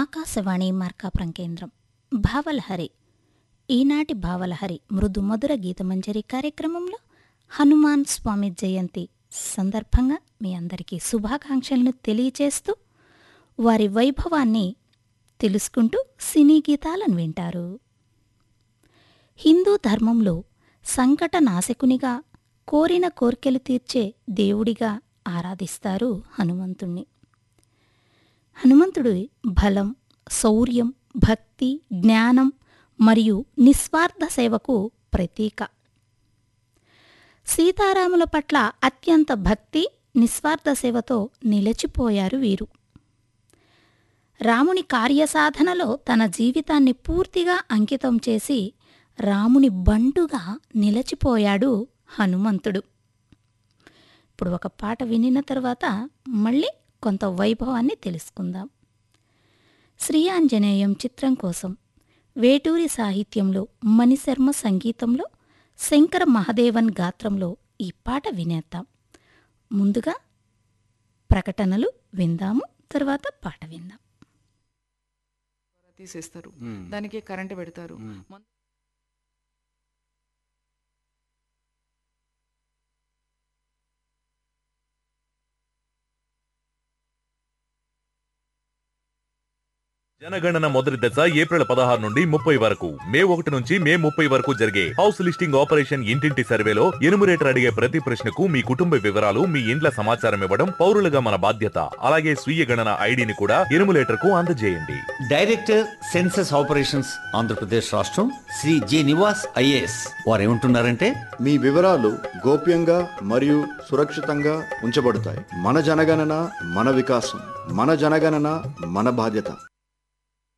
ఆకాశవాణి మార్కాపురం కేంద్రం భావలహరి ఈనాటి భావలహరి మృదు మధుర గీతమంజరి కార్యక్రమంలో హనుమాన్ స్వామి జయంతి సందర్భంగా మీ అందరికీ శుభాకాంక్షలను తెలియచేస్తూ వారి వైభవాన్ని తెలుసుకుంటూ సినీ గీతాలను వింటారు హిందూ ధర్మంలో సంకట నాశకునిగా కోరిన కోర్కెలు తీర్చే దేవుడిగా ఆరాధిస్తారు హనుమంతుణ్ణి హనుమంతుడి బలం శౌర్యం భక్తి జ్ఞానం మరియు నిస్వార్థ సేవకు ప్రతీక సీతారాముల పట్ల అత్యంత భక్తి నిస్వార్థ సేవతో నిలిచిపోయారు వీరు రాముని కార్యసాధనలో తన జీవితాన్ని పూర్తిగా అంకితం చేసి రాముని బంటుగా నిలచిపోయాడు హనుమంతుడు ఇప్పుడు ఒక పాట వినిన తర్వాత మళ్ళీ కొంత వైభవాన్ని తెలుసుకుందాం శ్రీ ఆంజనేయం చిత్రం కోసం వేటూరి సాహిత్యంలో మణిశర్మ సంగీతంలో శంకర మహదేవన్ గాత్రంలో ఈ పాట వినేద్దాం ముందుగా ప్రకటనలు విందాము తర్వాత పాట విందాం తీసేస్తారు దానికి కరెంట్ పెడతారు మొన్న- జనగణన మొదటి దశ ఏప్రిల్ పదహారు నుండి ముప్పై వరకు మే ఒకటి నుంచి మే ముప్పై వరకు జరిగే హౌస్ లిస్టింగ్ ఆపరేషన్ ఇంటింటి సర్వేలో ఎనుమరేటర్ అడిగే ప్రతి ప్రశ్నకు మీ కుటుంబ వివరాలు మీ ఇండ్ల సమాచారం ఇవ్వడం పౌరులుగా మన బాధ్యత అలాగే స్వీయ గణన ఐడిని కూడా ఎనుమరేటర్ కు అందజేయండి డైరెక్టర్ సెన్సస్ ఆపరేషన్స్ ఆంధ్రప్రదేశ్ రాష్ట్రం శ్రీ జి నివాస్ ఐఏఎస్ వారు ఏమంటున్నారంటే మీ వివరాలు గోప్యంగా మరియు సురక్షితంగా ఉంచబడతాయి మన జనగణన మన వికాసం మన జనగణన మన బాధ్యత